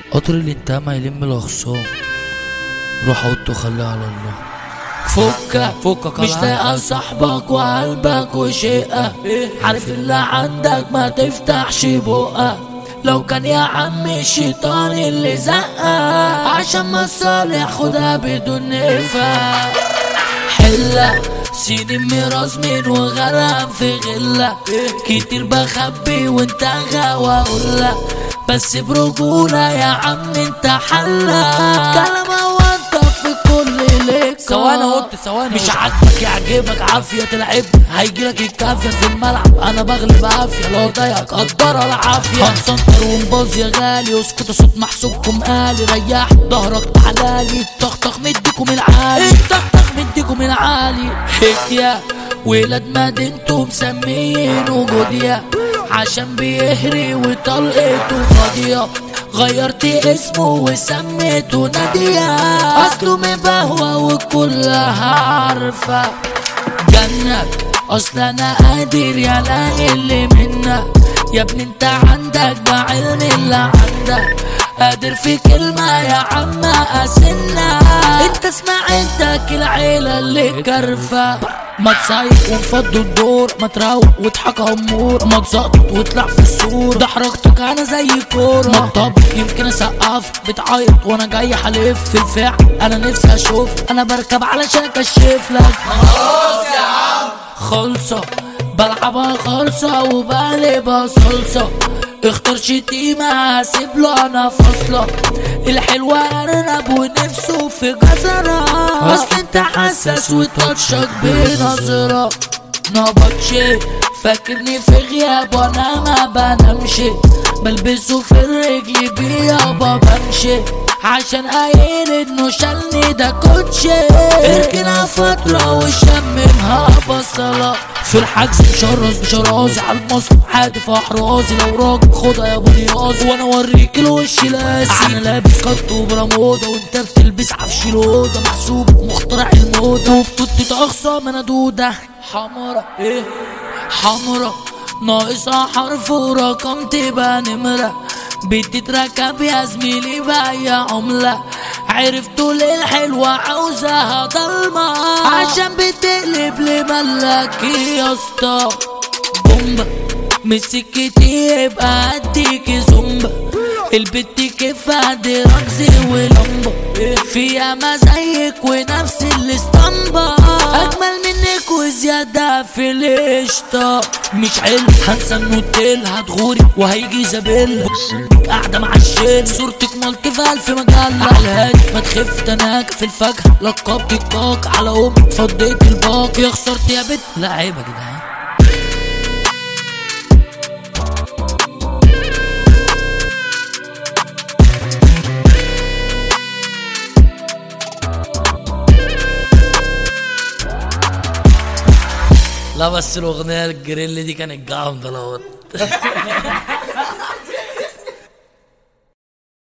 قطر الانتهى يلم الاخصام روح عود وخليها على الله فكك فكك مش على لاقى صاحبك وقلبك وشقة عارف اللي عندك ما تفتحش بقك لو كان يا عم الشيطان اللي زقك عشان مصالح خدها بدون نفاق حلة سيدي ميراث من وغرام في غلة كتير بخبي وانت غاوى اقولك بس برجولة يا عم انت حلة كلام هو انت في كل ليك ثواني قلت ثواني مش عاجبك يعجبك عافية تلعب هيجيلك الكافية في الملعب انا بغلب عافية لو ضايقك قدر العافية هنسنطر ونباظ يا غالي اسكت صوت محسوبكم قالي ريح ظهرك تعالالي الطخطخ مديكم العالي الطخطخ مديكم العالي حكية ولاد مدينته مسميينه جوديا عشان بيهري وطلقته فاضية غيرت اسمه وسميته نادية اصله مبهوى وكلها عارفة جنك اصل انا قادر يا لاقي اللي منك يا ابني انت عندك بعلم اللي عندك قادر في كلمة يا عم اسنك انت سمعتك العيلة اللي كرفة ما تصيف ونفضوا الدور ما تروق وتحكى امور ما تزقط وتطلع في السور ده حركتك انا زي كورة ما تطبق يمكن اسقف بتعيط وانا جاي حلف في الفعل انا نفسي اشوف انا بركب علشان اكشف لك خلصة بلعبها خالصة وبقلبها صلصة اختار شتيمة هسيب له انا فاصلة الحلوة ارنب ونفسه في جزرة اصل انت حساس وتاتشك بنظرة نبطش فاكرني في غياب وانا ما بنامش بلبسه في الرجل بيابا بمشي عشان قايل انه شالني ده كوتشي اركنها فترة وشممها بصلة في الحجز مشرز بشرازي على المصر حادف احرازي لو راجل خدها يا ابو نياز وانا اوريك الوش لاسي انا لابس كت وبلا موضة وانت بتلبس عفش الأوضة محسوب مخترع الموضة وبتوتي اخصام انا دودة حمرا ايه حمرا ناقصها حرف ورقم تبقى نمرة بتتركب يا زميلي بأي عملة عرفتوا ليه الحلوة عاوزاها ضلمة عشان بتقلب لملك يا اسطى بومبا مسكتي يبقى اديكي زومبا البت كيف دي رقص ولمبة فيها ما زيك ونفس الاسطمبة اجمل منك وزيادة في القشطة مش حلو هنسى النوتيل هتغوري وهيجي زبيل قاعدة مع الشيل صورتك مالتي في ألف مجلة على الهادي ما تخف تناك في الفاكهة لقبت الكاك على أم فضيت الباقي يا خسرت يا بت لا عيب يا جدعان لا بس الاغنيه الجريل دي كانت جامده لو